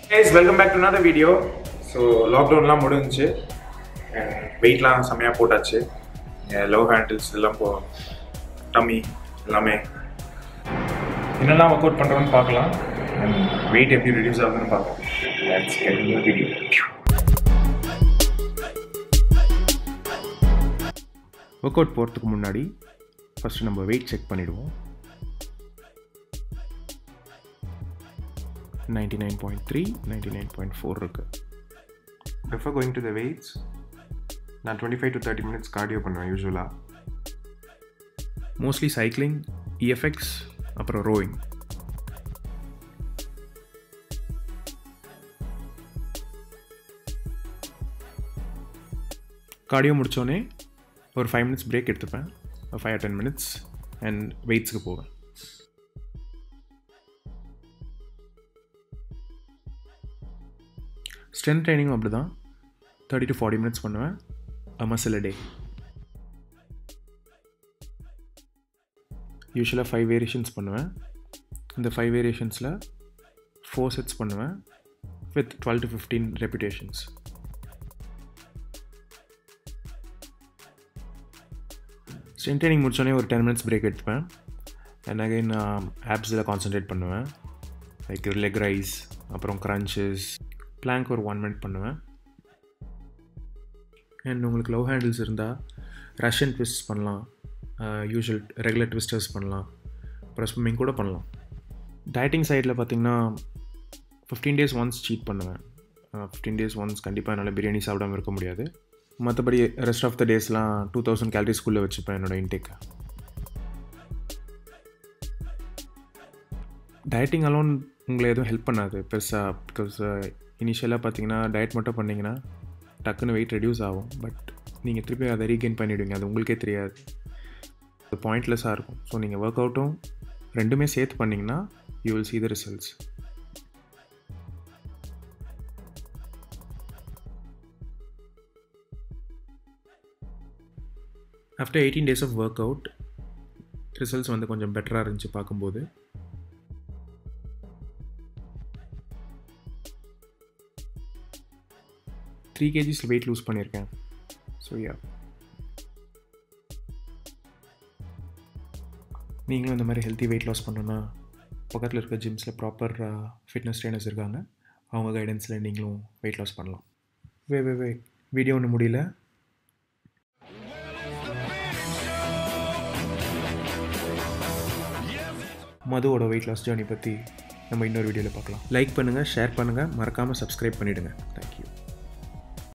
guys welcome back to another video so லாக்டவுன்லாம் முடிஞ்சுச்சு வெயிட்லாம் செம்மையாக போட்டாச்சு லவ் ஹேண்டில்ஸ் எல்லாம் போ டம்மி எல்லாமே என்னெல்லாம் ஒர்க் அவுட் பண்ணுறோன்னு பார்க்கலாம் அண்ட் வெயிட் எப்படி ரிடியூஸ் ஆகுதுன்னு பார்க்கலாம் let's get in video work out போகிறதுக்கு முன்னாடி ஃபஸ்ட்டு நம்ம வெயிட் செக் பண்ணிவிடுவோம் ninety nine point three ninety nine point four இருக்குது before going to the weights நான் twenty five to thirty minutes cardio பண்ணுவேன் யூஸ்வலாக மோஸ்ட்லி சைக்கிளிங் இஎஃப்எக்ஸ் அப்புறம் rowing cardio முடித்தோடனே ஒரு ஃபைவ் மினிட்ஸ் பிரேக் எடுத்துப்பேன் ஃபைவ் டென் மினிட்ஸ் அண்ட் வெயிட்ஸ்க்கு போவேன் ஸ்ட்ரென்த் ட்ரைனிங்கும் அப்படி தான் தேர்ட்டி டு ஃபார்ட்டி மினிட்ஸ் பண்ணுவேன் மசில் டே யூஸ்வலாக ஃபைவ் வேரியேஷன்ஸ் பண்ணுவேன் இந்த ஃபைவ் வேரியேஷன்ஸில் ஃபோர் செட்ஸ் பண்ணுவேன் with twelve to fifteen reputations strength training முடிச்சோடனே ஒரு டென் மினிட்ஸ் பிரேக் எடுத்துப்பேன் அண்ட் அகைன் ஆப்ஸில் கான்சென்ட்ரேட் பண்ணுவேன் லைக் லெக் ரைஸ் அப்புறம் க்ரன்ச்சஸ் பிளாங்க் ஒரு ஒன் மினிட் பண்ணுவேன் அண்ட் உங்களுக்கு லவ் ஹேண்டில்ஸ் இருந்தால் ரஷ்யன் ட்விஸ்ட் பண்ணலாம் யூஷுவல் ரெகுலர் ட்விஸ்டர்ஸ் பண்ணலாம் அப்புறம் ஸ்விம்மிங் கூட பண்ணலாம் டயட்டிங் சைடில் பார்த்தீங்கன்னா ஃபிஃப்டீன் டேஸ் ஒன்ஸ் சீட் பண்ணுவேன் ஃபிஃப்டீன் டேஸ் ஒன்ஸ் கண்டிப்பாக என்னால் பிரியாணி சாப்பிடாம இருக்க முடியாது மற்றபடி ரெஸ்ட் ஆஃப் த டேஸ்லாம் டூ தௌசண்ட் கேலரிஸ்குள்ளே வச்சுப்பேன் என்னோடய இன்டேக்கை டயட்டிங் அலோன் உங்களை எதுவும் ஹெல்ப் பண்ணாது பெருசாக பிகாஸ் இனிஷியலாக பார்த்தீங்கன்னா டயட் மட்டும் பண்ணிங்கன்னா டக்குன்னு வெயிட் ரெடியூஸ் ஆகும் பட் நீங்கள் திருப்பி அதை ரீகெயின் பண்ணிவிடுவீங்க அது உங்களுக்கே தெரியாது அது பாயிண்ட்லெஸ்ஸாக இருக்கும் ஸோ நீங்கள் ஒர்க் அவுட்டும் ரெண்டுமே சேர்த்து பண்ணிங்கன்னா you will see the results after eighteen days of work out results வந்து கொஞ்சம் பெட்டராக இருந்துச்சு பார்க்கும்போது த்ரீ கேஜிஸ் வெயிட் லூஸ் பண்ணியிருக்கேன் ஸோ யா நீங்களும் இந்த மாதிரி ஹெல்த்தி வெயிட் லாஸ் பண்ணணுன்னா பக்கத்தில் இருக்க ஜிம்ஸில் ப்ராப்பர் ஃபிட்னஸ் ட்ரைனர்ஸ் இருக்காங்க அவங்க கைடன்ஸில் நீங்களும் வெயிட் லாஸ் பண்ணலாம் வே வே வே வீடியோ ஒன்றும் முடியல மதுவோட வெயிட் லாஸ் ஜேர்னி பற்றி நம்ம இன்னொரு வீடியோவில் பார்க்கலாம் லைக் பண்ணுங்கள் ஷேர் பண்ணுங்கள் மறக்காமல் சப்ஸ்கிரைப் பண்ணிவிடுங்க